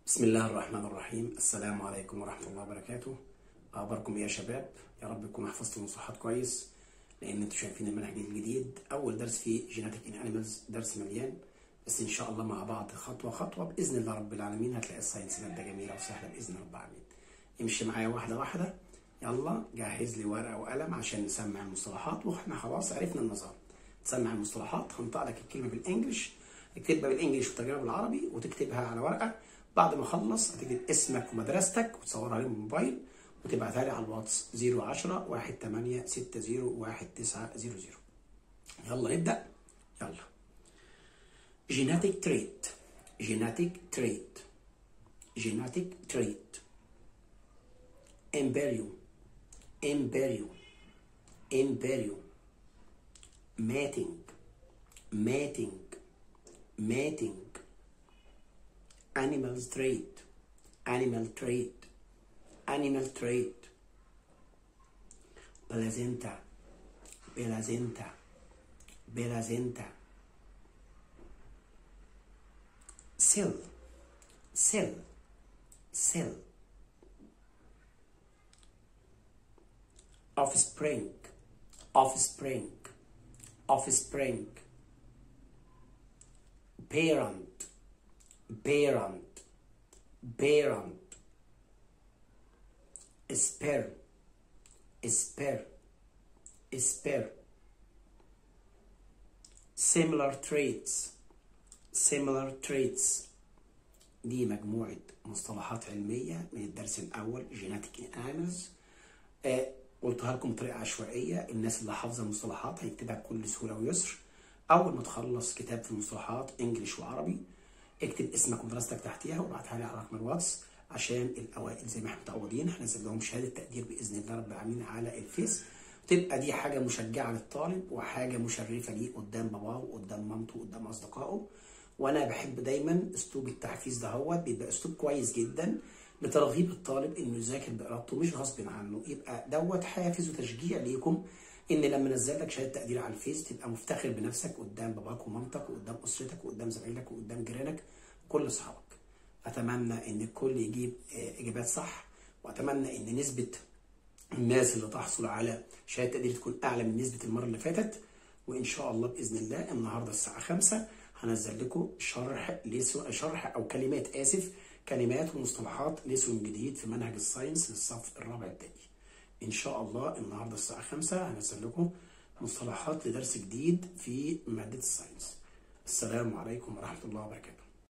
بسم الله الرحمن الرحيم السلام عليكم ورحمة الله وبركاته أخباركم إيه يا شباب يا رب تكونوا حفظتوا المصطلحات كويس لأن أنتوا شايفين المنهج الجديد أول درس فيه جيناتيك إن أنيمالز درس مليان بس إن شاء الله مع بعض خطوة خطوة بإذن الله رب العالمين هتلاقي الساينس مادة جميلة وسهلة بإذن رب العالمين امشي معايا واحدة واحدة يلا جهز لي ورقة وقلم عشان نسمع المصطلحات واحنا خلاص عرفنا النظام تسمع المصطلحات هنطق لك الكلمة بالإنجلش تكتبها بالإنجلش وترجمها بالعربي وتكتبها على ورقة بعد ما اخلص هتكتب اسمك ومدرستك وتصورها عليه بالموبايل وتبعتها لي على الواتس 010 18 60 1900 يلا نبدا يلا جيناتيك تريت جيناتيك تريت جيناتيك تريت امبريو امبريو امبريو ماتينج ماتينج ماتينج animal trait animal trait animal trait placenta placenta placenta cell cell cell offspring offspring offspring parent parent parent spare spare spare similar traits similar traits دي مجموعة مصطلحات علمية من الدرس الأول جيناتيك انيمالز آه قلتها لكم بطريقة عشوائية الناس اللي حافظة المصطلحات هيكتبها بكل سهولة ويسر أول ما تخلص كتاب في المصطلحات إنجليش وعربي اكتب اسمك ومدرستك تحتيها وابعتها لي على رقم الواتس عشان الاوائل زي ما احنا متعودين هنزل لهم شهاده تقدير باذن الله رب العالمين على الفيس تبقى دي حاجه مشجعه للطالب وحاجه مشرفه ليه قدام باباه وقدام مامته وقدام اصدقائه وانا بحب دايما اسلوب التحفيز ده هو بيبقى اسلوب كويس جدا لترغيب الطالب انه يذاكر بارادته مش غصب عنه يبقى دوت حافز وتشجيع ليكم ان لما انزل لك شهاده تقدير على الفيس تبقى مفتخر بنفسك قدام باباك ومامتك وقدام اسرتك وقدام زمايلك وقدام جيرانك وكل اصحابك اتمنى ان الكل يجيب اجابات صح واتمنى ان نسبه الناس اللي تحصل على شهاده تقدير تكون اعلى من نسبه المره اللي فاتت وان شاء الله باذن الله النهارده الساعه 5 هنزل لكم شرح ليسو شرح او كلمات اسف كلمات ومصطلحات ليسون جديد في منهج الساينس للصف الرابع الابتدائي ان شاء الله النهارده الساعه 5 هنزل لكم مصطلحات لدرس جديد في ماده الساينس السلام عليكم ورحمه الله وبركاته